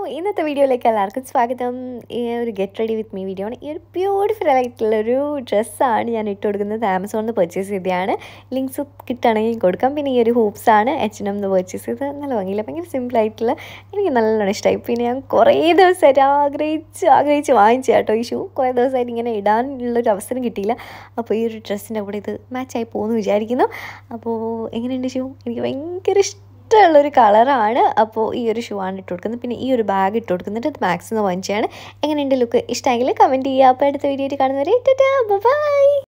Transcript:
ഇന്നത്തെ വീഡിയോയിലേക്ക് എല്ലാവർക്കും സ്വാഗതം ഈ ഒരു get ready with me video ആണ് ഈ ഒരു ബ്യൂട്ടിഫുൾ ആയിട്ടുള്ളൊരു ഡ്രസ്സാണ് ഞാൻ ഇട്ട് കൊടുക്കുന്നത് ആമസോണിൽ നിന്ന് പർച്ചേസ് ചെയ്തതാണ് ലിങ്ക്സ് കിട്ടുകയാണെങ്കിൽ കൊടുക്കാം പിന്നെ ഈ ഒരു ഹൂപ്സ് ആണ് എച്ച് എൻ എം പർച്ചേസ് ചെയ്തത് നല്ല ഭംഗിയില്ല ഭയങ്കര സിമ്പിളായിട്ടുള്ള എനിക്ക് നല്ലോണം ഇഷ്ടമായി പിന്നെ ഞാൻ കുറേ ദിവസമായിട്ട് ആഗ്രഹിച്ച് ആഗ്രഹിച്ച് വാങ്ങിച്ചു കേട്ടോ ഈ ഷൂ കുറേ ദിവസമായിട്ട് ഇങ്ങനെ ഇടാനുള്ളൊരു അവസരം കിട്ടിയില്ല അപ്പോൾ ഈ ഒരു ഡ്രസ്സിൻ്റെ കൂടെ ഇത് മാച്ചായി പോകുമെന്ന് വിചാരിക്കുന്നു അപ്പോൾ എങ്ങനെയുണ്ട് ഷൂ എനിക്ക് ഭയങ്കര ഇഷ്ടം ഇഷ്ടമുള്ളൊരു കളറാണ് അപ്പോൾ ഈ ഒരു ഷൂ ആണ് ഇട്ട് കൊടുക്കുന്നത് പിന്നെ ഈ ഒരു ബാഗ് ഇട്ട് കൊടുക്കുന്നുണ്ട് ഇത് മാക്സിന്ന് വാങ്ങിച്ചാണ് എങ്ങനെയുണ്ട് ലുക്ക് ഇഷ്ടമെങ്കിൽ കമൻറ്റ് ചെയ്യുക അപ്പോൾ അടുത്ത വീഡിയോയിൽ കാണുന്നവരെ ബൈ